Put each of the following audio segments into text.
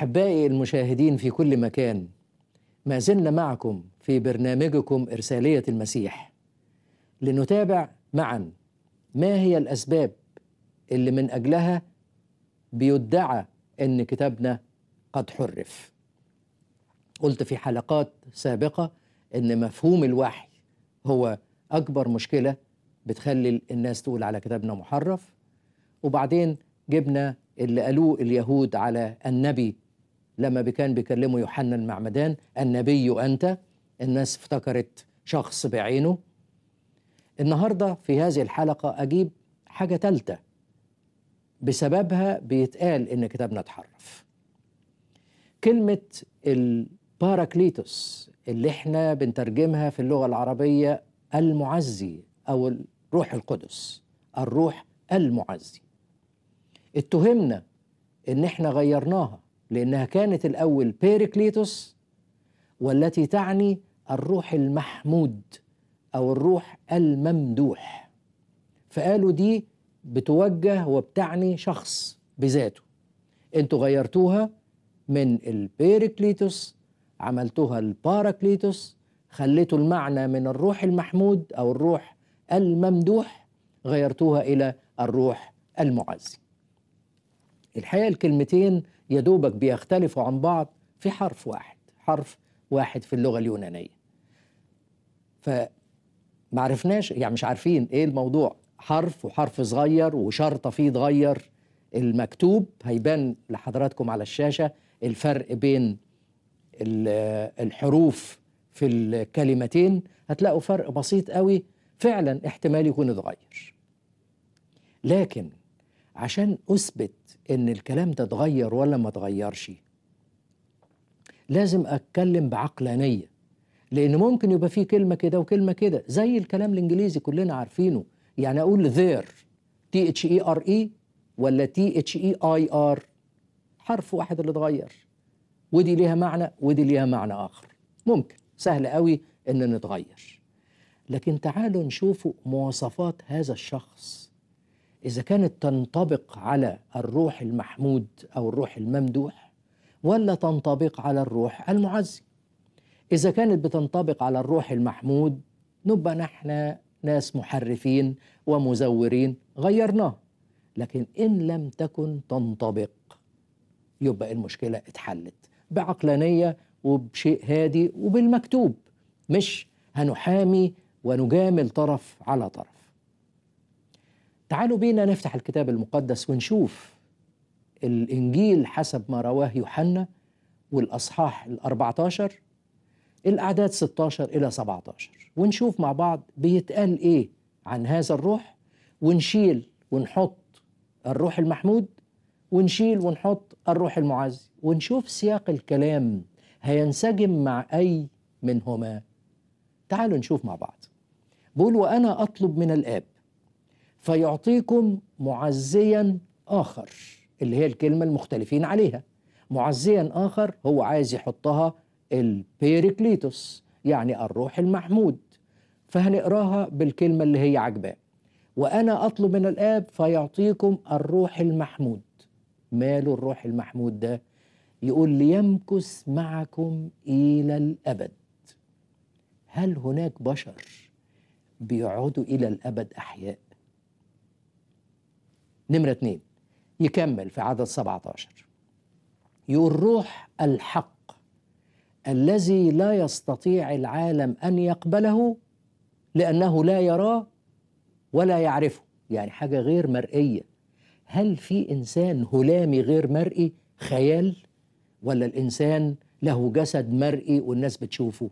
احبائي المشاهدين في كل مكان ما زلنا معكم في برنامجكم ارساليه المسيح لنتابع معا ما هي الاسباب اللي من اجلها بيدعى ان كتابنا قد حرف قلت في حلقات سابقه ان مفهوم الوحي هو اكبر مشكله بتخلي الناس تقول على كتابنا محرف وبعدين جبنا اللي قالوه اليهود على النبي لما كان بيكلموا يوحنا المعمدان النبي أنت الناس افتكرت شخص بعينه النهاردة في هذه الحلقة أجيب حاجة تالتة بسببها بيتقال إن كتابنا اتحرف كلمة الباراكليتوس اللي احنا بنترجمها في اللغة العربية المعزي أو الروح القدس الروح المعزي اتهمنا ان احنا غيرناها لانها كانت الاول بيريكليتوس والتي تعني الروح المحمود او الروح الممدوح فقالوا دي بتوجه وبتعني شخص بذاته انتوا غيرتوها من البيريكليتوس عملتوها الباراكليتوس خليتوا المعنى من الروح المحمود او الروح الممدوح غيرتوها الى الروح المعزي الحقيقه الكلمتين يا دوبك بيختلفوا عن بعض في حرف واحد حرف واحد في اللغه اليونانيه فما عرفناش يعني مش عارفين ايه الموضوع حرف وحرف صغير وشرطه فيه اتغير المكتوب هيبان لحضراتكم على الشاشه الفرق بين الحروف في الكلمتين هتلاقوا فرق بسيط قوي فعلا احتمال يكون اتغير لكن عشان اثبت ان الكلام ده اتغير ولا ما اتغيرش لازم اتكلم بعقلانيه لان ممكن يبقى في كلمه كده وكلمه كده زي الكلام الانجليزي كلنا عارفينه يعني اقول ذير تي اتش اي ار اي ولا تي اتش اي اي ار حرف واحد اللي اتغير ودي ليها معنى ودي ليها معنى اخر ممكن سهل قوي ان نتغير لكن تعالوا نشوفوا مواصفات هذا الشخص إذا كانت تنطبق على الروح المحمود أو الروح الممدوح ولا تنطبق على الروح المعزي إذا كانت بتنطبق على الروح المحمود نبقى نحن ناس محرفين ومزورين غيرناه لكن إن لم تكن تنطبق يبقى المشكلة اتحلت بعقلانية وبشيء هادي وبالمكتوب مش هنحامي ونجامل طرف على طرف تعالوا بينا نفتح الكتاب المقدس ونشوف الإنجيل حسب ما رواه يوحنا والأصحاح ال14 الأعداد 16 إلى 17 ونشوف مع بعض بيتقال إيه عن هذا الروح ونشيل ونحط الروح المحمود ونشيل ونحط الروح المعزي ونشوف سياق الكلام هينسجم مع أي منهما تعالوا نشوف مع بعض بقول وأنا أطلب من الآب فيعطيكم معزيا آخر اللي هي الكلمة المختلفين عليها معزيا آخر هو عايز يحطها البيريكليتوس يعني الروح المحمود فهنقراها بالكلمة اللي هي عجباه وأنا أطلب من الآب فيعطيكم الروح المحمود ماله الروح المحمود ده يقول ليمكث معكم إلى الأبد هل هناك بشر بيقعدوا إلى الأبد أحياء نمرة اتنين يكمل في عدد 17 يقول روح الحق الذي لا يستطيع العالم أن يقبله لأنه لا يراه ولا يعرفه يعني حاجة غير مرئية هل في إنسان هلامي غير مرئي خيال ولا الإنسان له جسد مرئي والناس بتشوفه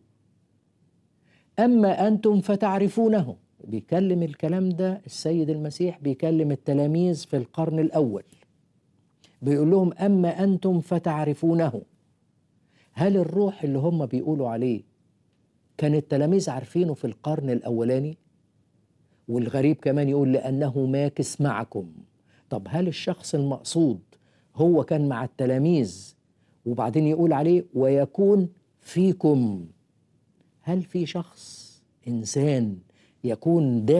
أما أنتم فتعرفونه بيكلم الكلام ده السيد المسيح بيكلم التلاميذ في القرن الأول بيقول لهم أما أنتم فتعرفونه هل الروح اللي هم بيقولوا عليه كان التلاميذ عارفينه في القرن الأولاني والغريب كمان يقول لأنه ماكس معكم طب هل الشخص المقصود هو كان مع التلاميذ وبعدين يقول عليه ويكون فيكم هل في شخص إنسان يكون